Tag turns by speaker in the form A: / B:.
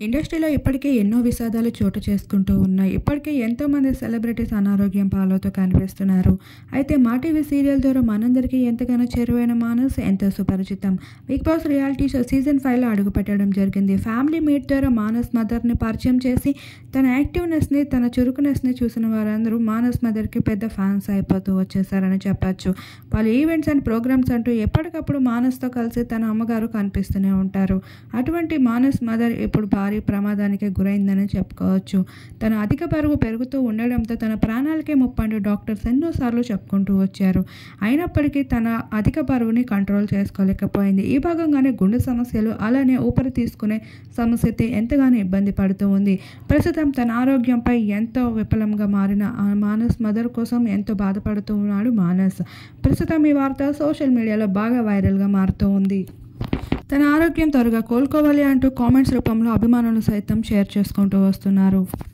A: ఇండస్ట్రీలో ఇప్పటికే ఎన్నో విషాదాలు చోటు చేసుకుంటూ ఉన్నాయి ఇప్పటికే ఎంతోమంది సెలబ్రిటీస్ అనారోగ్యం పాలవుతూ కనిపిస్తున్నారు అయితే మా టీవీ సీరియల్ ద్వారా మనందరికీ ఎంతగానో చేరువైన మానస్ ఎంతో సుపరిచితం Bigg Boss reality show season ఫైవ్లో అడుగుపెట్టడం జరిగింది ఫ్యామిలీ మీట్ ద్వారా మానస్ మదర్ని పరిచయం చేసి తన యాక్టివ్నెస్ని తన చురుకునెస్ని చూసిన వారందరూ మానస్ మదర్కి పెద్ద ఫ్యాన్స్ అయిపోతూ వచ్చేసారని చెప్పచ్చు వాళ్ళు ఈవెంట్స్ అండ్ ప్రోగ్రామ్స్ అంటూ ఎప్పటికప్పుడు మానస్తో కలిసి తన అమ్మగారు కనిపిస్తూనే ఉంటారు అటువంటి మానస్ మదర్ ఇప్పుడు భారీ ప్రమాదానికి గురైందని చెప్పుకోవచ్చు తన అధిక బరువు పెరుగుతూ ఉండడంతో తన ప్రాణాలకే ముప్పండి డాక్టర్స్ ఎన్నోసార్లు చెప్పుకుంటూ వచ్చారు అయినప్పటికీ తన అధిక బరువుని కంట్రోల్ చేసుకోలేకపోయింది ఈ భాగంగానే గుండె సమస్యలు అలానే ఊపిరి తీసుకునే సమస్యతో ఎంతగానో ఇబ్బంది పడుతూ ఉంది ప్రస్తుతం తన ఆరోగ్యంపై ఎంతో విఫలంగా మారిన ఆ మానస్ మదర్ కోసం ఎంతో బాధపడుతూ ఉన్నాడు మానస్ ప్రస్తుతం ఈ వార్త సోషల్ మీడియాలో బాగా వైరల్గా మారుతూ ఉంది తన ఆరోగ్యం త్వరగా కోలుకోవాలి అంటూ కామెంట్స్ రూపంలో అభిమానులు సైతం షేర్ చేసుకుంటూ వస్తున్నారు